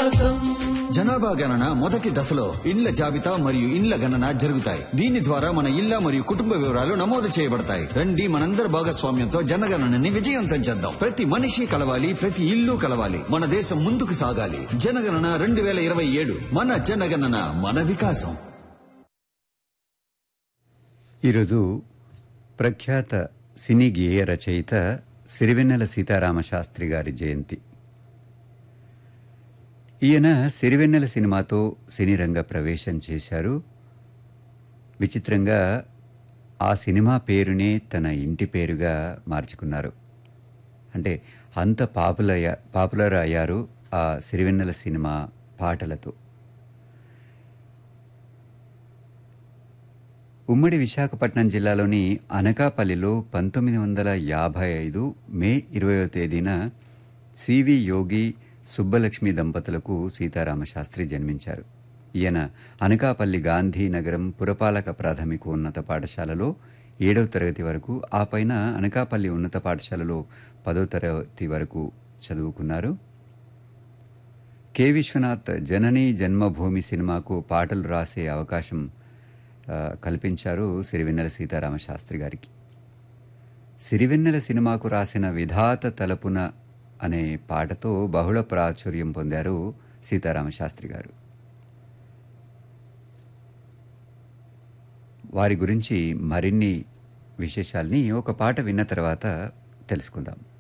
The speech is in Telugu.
వికాసం జనాభా గణన మొదటి దశలో ఇండ్ల జాబితా మరియు ఇండ్ల గణన జరుగుతాయి దీని ద్వారా మన ఇళ్ల మరియు కుటుంబ వివరాలు నమోదు చేయబడతాయి రండి మనందరి భాగస్వామ్యంతో జనగణనని విజయవంతం చేద్దాం ప్రతి మనిషి కలవాలి ప్రతి ఇల్లు కలవాలి మన దేశం ముందుకు సాగాలి జనగణన రెండు వేల ఇరవై ఏడు మన జనగణన మన వికాసం ఈరోజు ప్రఖ్యాత సినీ గేయ రచయిత సిరివెన్నెల సీతారామ శాస్త్రి గారి జయంతి ఈయన సిరివెన్నెల సినిమాతో సినీ రంగ ప్రవేశం చేశారు విచిత్రంగా ఆ సినిమా పేరునే తన ఇంటి పేరుగా మార్చుకున్నారు అంటే అంత పాపులర్ పాపులర్ అయ్యారు ఆ సిరివెన్నెల సినిమా పాటలతో ఉమ్మడి విశాఖపట్నం జిల్లాలోని అనకాపల్లిలో పంతొమ్మిది వందల యాభై ఐదు మే ఇరవయో తేదీన సివి యోగి సుబ్బలక్ష్మి దంపతులకు సీతారామ శాస్త్రి జన్మించారు ఈయన అనకాపల్లి గాంధీ నగరం పురపాలక ప్రాథమిక ఉన్నత పాఠశాలలో ఏడవ తరగతి వరకు ఆ పైన అనకాపల్లి ఉన్నత పాఠశాలలో పదో తరగతి వరకు చదువుకున్నారు కె విశ్వనాథ్ జనని జన్మభూమి సినిమాకు పాటలు రాసే అవకాశం ఆ, కల్పించారు సిరివెన్నెల సీతారామ శాస్త్రి గారికి సిరివెన్నెల సినిమాకు రాసిన విధాత తలపున అనే పాటతో బహుళ ప్రాచుర్యం పొందారు సీతారామ శాస్త్రి గారు వారి గురించి మరిన్ని విశేషాల్ని ఒక పాట విన్న తర్వాత తెలుసుకుందాం